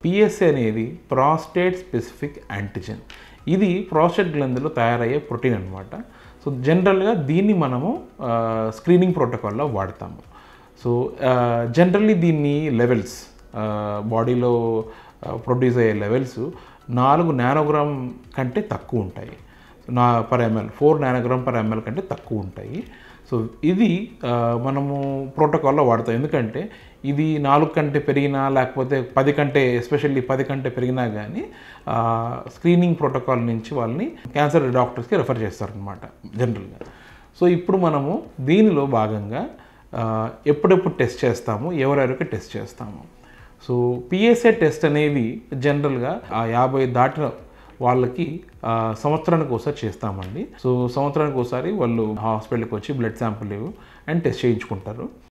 PSA అనేది prostate specific antigen ఇది prostate గ్లంథిలో తయారయ్యే ప్రోటీన్ అనమాట సో జనరల్గా దీన్ని మనము స్క్రీనింగ్ ప్రోటోకాల్లో వాడతాము సో జనరల్లీ దీన్ని లెవెల్స్ బాడీలో ప్రొడ్యూస్ అయ్యే లెవెల్స్ నాలుగు నానోగ్రామ్ కంటే తక్కువ ఉంటాయి నా per ML four nanogram per ML కంటే తక్కువ ఉంటాయి సో ఇది ఆ, మనము ప్రోటోకాల్లో వాడతాం ఎందుకంటే ఇది నాలుగు కంటే పెరిగినా లేకపోతే పది కంటే ఎస్పెషల్లీ పది కంటే పెరిగినా కానీ స్క్రీనింగ్ ప్రోటోకాల్ నుంచి వాళ్ళని క్యాన్సర్ డాక్టర్స్కి రెఫర్ చేస్తారనమాట జనరల్గా సో ఇప్పుడు మనము దీనిలో భాగంగా ఆ, ఎప్పుడెప్పుడు టెస్ట్ చేస్తాము ఎవరెవరికి టెస్ట్ చేస్తాము సో పిఎస్ఏ టెస్ట్ అనేది జనరల్గా ఆ యాభై దాటిన వాళ్ళకి ఆ, సంవత్సరానికి ఒకసారి చేస్తామండి సో సంవత్సరానికి ఒకసారి వాళ్ళు హాస్పిటల్కి వచ్చి బ్లడ్ శాంపుల్ అండ్ టెస్ట్ చేయించుకుంటారు